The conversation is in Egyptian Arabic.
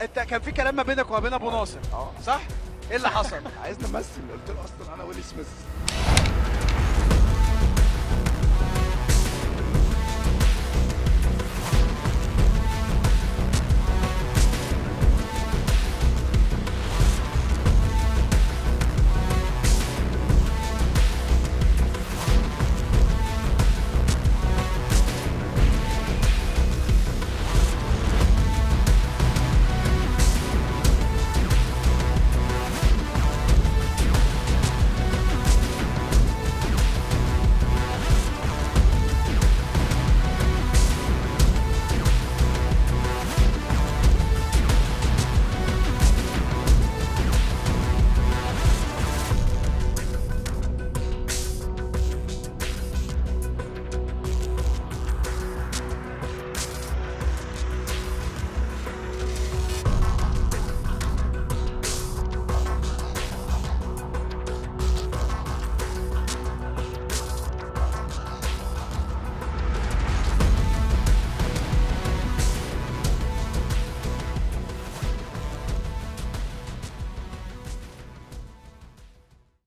انت كان في كلام ما بينك وما بين ابو ناصر اه صح ايه اللي حصل عايز نمثل قلت له اصلا انا ويلي سميث